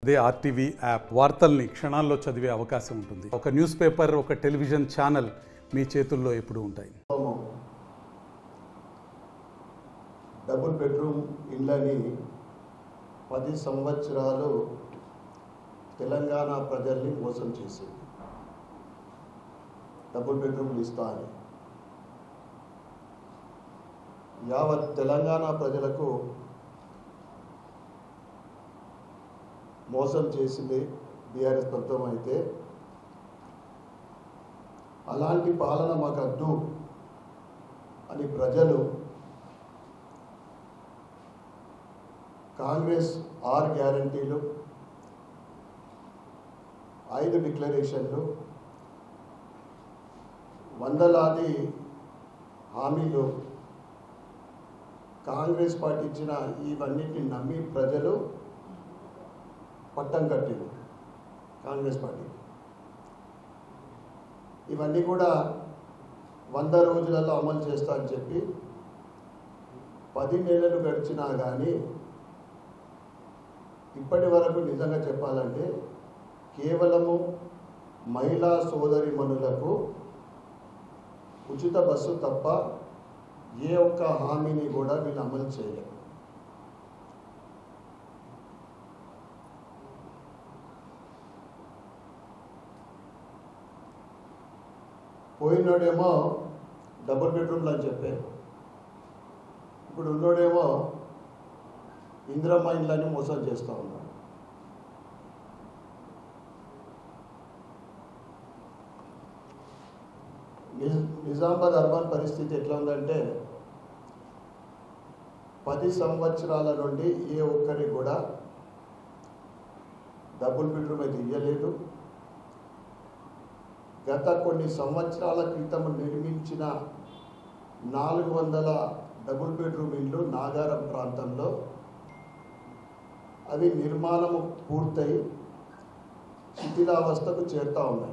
అదే RTV app వార్తల్ని క్షణాల్లో చదివే అవకాశం ఉంటుంది ఒక న్యూస్ పేపర్ ఒక టెలివిజన్ ఛానల్ మీ చేతుల్లో ఎప్పుడూ ఉంటాయి కుటుంబం డబుల్ బెడ్రూమ్ ఇళ్ళని పది సంవత్సరాలు తెలంగాణ ప్రజల్ని మోసం చేసింది డబుల్ బెడ్రూమ్లు ఇస్తా అని యావత్ తెలంగాణ ప్రజలకు మోసం చేసింది బీఆర్ఎస్ ప్రభుత్వం అయితే అలాంటి పాలన మాకు అడ్డు అని ప్రజలు కాంగ్రెస్ ఆరు గ్యారంటీలు ఐదు డిక్లరేషన్లు వందలాది హామీలు కాంగ్రెస్ పార్టీ ఇచ్చిన ఇవన్నిటిని నమ్మి ప్రజలు పట్టం కట్టింది కాంగ్రెస్ పార్టీ ఇవన్నీ కూడా వంద రోజులలో అమలు చేస్తా అని చెప్పి పది నెలలు గడిచినా కానీ ఇప్పటి వరకు నిజంగా చెప్పాలంటే కేవలము మహిళా సోదరిమణులకు ఉచిత బస్సు తప్ప ఏ ఒక్క హామీని కూడా వీళ్ళు అమలు చేయలేరు పోయినోడేమో డబుల్ బెడ్రూమ్లు అని చెప్పారు ఇప్పుడు ఉన్నోడేమో ఇందిరమ్మ ఇండ్లని మోసం చేస్తూ ఉన్నాడు నిజ్ నిజామాబాద్ అర్బన్ పరిస్థితి ఎట్లా ఉందంటే పది సంవత్సరాల నుండి ఏ ఒక్కరికి కూడా డబుల్ బెడ్రూమ్ అయితే ఇవ్వలేదు గత కొన్ని సంవత్సరాల క్రితం నిర్మించిన నాలుగు వందల డబుల్ బెడ్రూమ్ ఇళ్ళు నాగారం ప్రాంతంలో అవి నిర్మాణము పూర్తయి శిథిలావస్థకు చేరుతూ ఉన్నాయి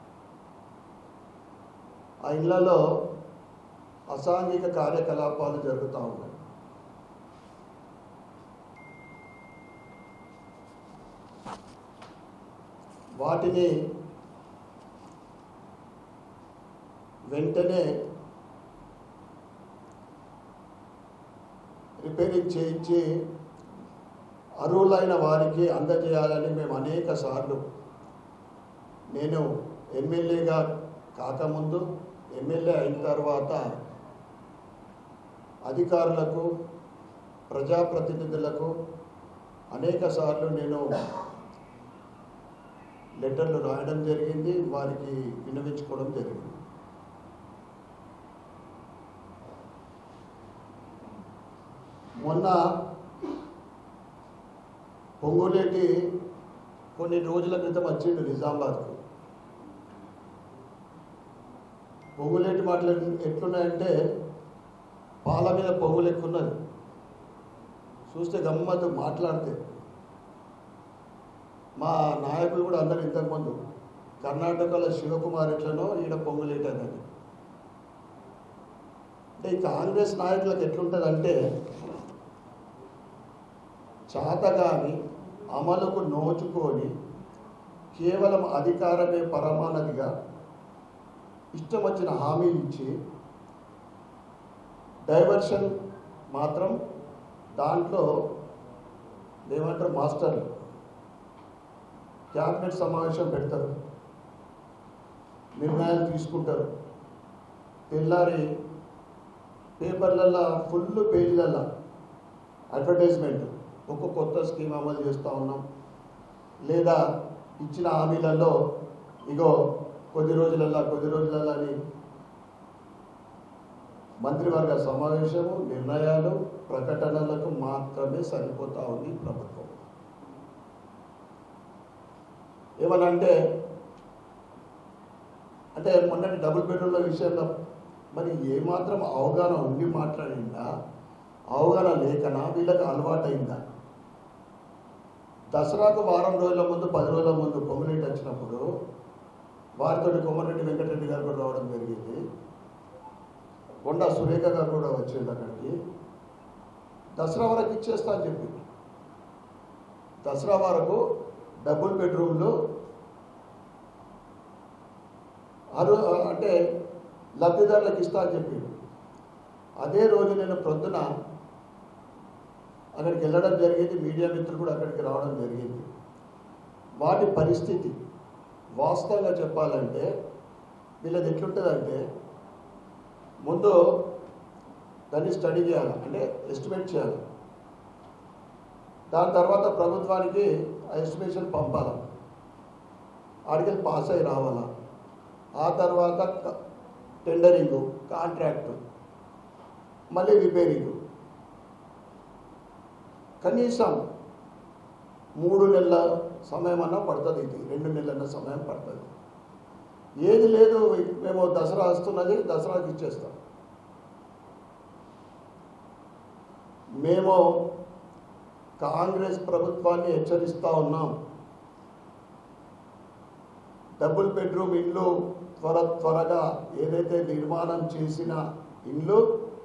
ఆ ఇళ్లలో అసాంఘిక కార్యకలాపాలు జరుగుతూ ఉన్నాయి వాటిని వెంటనే రిపేరింగ్ చేయించి అర్హులైన వారికి అందజేయాలని మేము అనేక సార్లు నేను ఎమ్మెల్యేగా కాకముందు ఎమ్మెల్యే అయిన తర్వాత అధికారులకు ప్రజాప్రతినిధులకు అనేక సార్లు నేను లెటర్లు రాయడం జరిగింది వారికి విన్నవించుకోవడం జరిగింది మొన్న పొంగులేటి కొన్ని రోజుల క్రితం వచ్చిండు నిజామాబాద్కు పొంగులేటి మాటలు ఎట్లున్నాయంటే పాల మీద పొంగులు ఎక్కున్నది చూస్తే గమ్మత్తు మాట్లాడితే మా నాయకులు కూడా అందరు ఇంతకుముందు కర్ణాటకలో శివకుమార్ ఎట్లనో ఈడ పొంగులేటి అన్నది అంటే ఈ కాంగ్రెస్ నాయకులకు ఎట్లుంటుందంటే చాతగాని అమలుకు నోచుకొని కేవలం అధికారమే పరమానదిగా ఇష్టం వచ్చిన హామీ ఇచ్చి డైవర్షన్ మాత్రం దాంట్లో ఏమంటారు మాస్టర్లు క్యాబినెట్ సమావేశం పెడతారు నిర్ణయాలు తీసుకుంటారు తెల్లారి పేపర్లల్లో ఫుల్ పేజీలల్లో అడ్వర్టైజ్మెంట్ ఒక కొత్త స్కీమ్ అమలు చేస్తూ ఉన్నాం లేదా ఇచ్చిన హామీలలో ఇగో కొద్ది రోజులల్లా కొద్ది రోజులల్లా అని మంత్రివర్గ సమావేశము నిర్ణయాలు ప్రకటనలకు మాత్రమే సరిపోతా ఉంది ప్రభుత్వం ఏమనంటే అంటే మొన్నటి డబుల్ బెడ్రూమ్ల విషయంలో మరి ఏమాత్రం అవగాహన ఉండి మాట్లాడిందా అవగాహన లేకనా వీళ్ళకి అలవాటైందా దసరాకు వారం రోజుల ముందు పది రోజుల ముందు కొమ్మిరెడ్డి వచ్చినప్పుడు వారితో కొమ్మరెడ్డి వెంకటరెడ్డి గారు కూడా రావడం జరిగింది కొండా సురేఖ గారు కూడా వచ్చింది అక్కడికి దసరా వరకు ఇచ్చేస్తా అని చెప్పి దసరా వరకు డబుల్ బెడ్రూమ్లు అరు అంటే లబ్ధిదారులకు ఇస్తా అని చెప్పిండు అదే రోజు నేను ప్రొద్దున అక్కడికి వెళ్ళడం జరిగింది మీడియా మిత్రులు కూడా అక్కడికి రావడం జరిగింది వాటి పరిస్థితి వాస్తవంగా చెప్పాలంటే వీళ్ళది ఎట్లుంటుందంటే ముందు దాన్ని స్టడీ చేయాలి అంటే ఎస్టిమేట్ చేయాలి దాని తర్వాత ప్రభుత్వానికి ఆ ఎస్టిమేషన్ పంపాలి ఆడికి పాస్ అయి రావాలా ఆ తర్వాత క- టెండరింగు కాంట్రాక్టు మళ్ళీ రిపేరింగు కనీసం మూడు నెలల సమయం అన్నా పడుతుంది ఇది రెండు నెలల సమయం పడుతుంది ఏది లేదు మేము దసరా వస్తున్నది దసరాకి ఇచ్చేస్తాం మేము కాంగ్రెస్ ప్రభుత్వాన్ని హెచ్చరిస్తూ ఉన్నాం డబుల్ బెడ్రూమ్ ఇండ్లు త్వర త్వరగా ఏదైతే నిర్మాణం చేసిన ఇండ్లు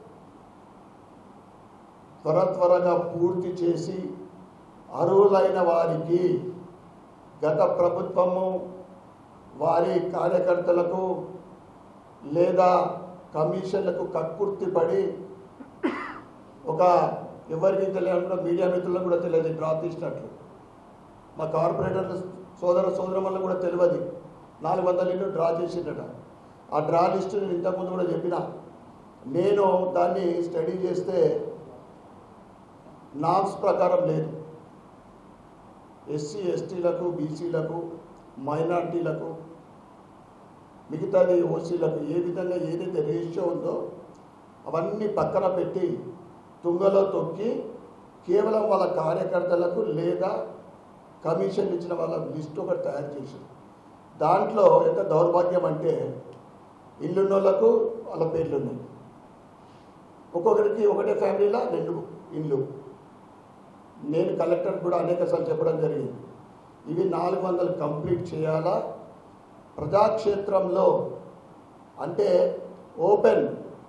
త్వర త్వరగా పూర్తి చేసి అర్హులైన వారికి గత ప్రభుత్వము వారి కార్యకర్తలకు లేదా కమిషన్లకు కక్కుర్తి పడి ఒక ఎవరికి తెలియకుండా మీడియా మిత్రులకు కూడా తెలియదు డ్రా తీసినట్లు మా కార్పొరేటర్ సోదర సోదరమల్ని కూడా తెలియదు నాలుగు వందల ఇల్లు డ్రా చేసిండట ఆ డ్రా లిస్టు నేను ఇంతకుముందు కూడా చెప్పిన నేను దాన్ని స్టడీ చేస్తే నామ్స్ ప్రకారం లేదు ఎస్సీ ఎస్టీలకు బీసీలకు మైనార్టీలకు మిగతాది ఓసీలకు ఏ విధంగా ఏదైతే రేషియో ఉందో అవన్నీ పక్కన పెట్టి తుంగలో తొక్కి కేవలం వాళ్ళ కార్యకర్తలకు లేదా కమిషన్ ఇచ్చిన వాళ్ళ లిస్ట్ ఒకటి తయారు చేసింది దాంట్లో ఎంత దౌర్భాగ్యం అంటే ఇల్లున్నోళ్ళకు వాళ్ళ పేర్లు ఉన్నాయి ఒక్కొక్కరికి ఒకటే ఫ్యామిలీలో రెండు ఇండ్లు నేను కలెక్టర్ కూడా అనేక సార్లు చెప్పడం జరిగింది ఇవి నాలుగు వందలు కంప్లీట్ చేయాలా ప్రజాక్షేత్రంలో అంటే ఓపెన్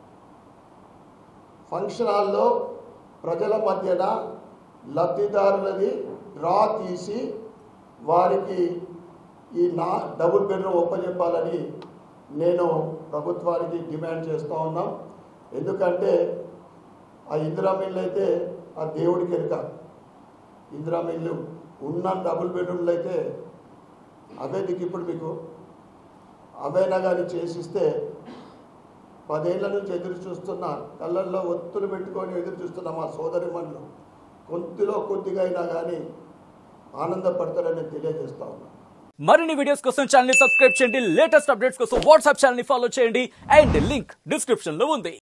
ఫంక్షన్ హాల్లో ప్రజల మధ్యన లబ్ధిదారులది డ్రా తీసి వారికి ఈ నా డబుల్ బెడ్రూమ్ ఒప్పజెప్పాలని నేను ప్రభుత్వానికి డిమాండ్ చేస్తూ ఉన్నాం ఎందుకంటే ఆ ఇందిరా మిల్లు అయితే ఆ దేవుడికి ఎరుక ఇందిరా మిల్లు ఉన్న డబుల్ బెడ్రూమ్లు అయితే అవే దిక్కు ఇప్పుడు మీకు అవైనా కానీ చేసిస్తే పదేళ్ల నుంచి ఎదురు చూస్తున్న కళ్ళల్లో ఒత్తులు పెట్టుకొని ఎదురు చూస్తున్న మా సోదరి మనులు కొద్దిలో కొద్దిగా అయినా కానీ ఆనందపడతారని తెలియజేస్తా ఉన్నాను మరిన్ని వీడియోస్ కోసం ఛానల్ ని సబ్స్క్రైబ్ చేయండి లేటెస్ట్ అప్డేట్స్ కోసం వాట్సాప్ ఛానల్ ని ఫాలో చేయండి అండ్ లింక్ డిస్క్రిప్షన్ లో ఉంది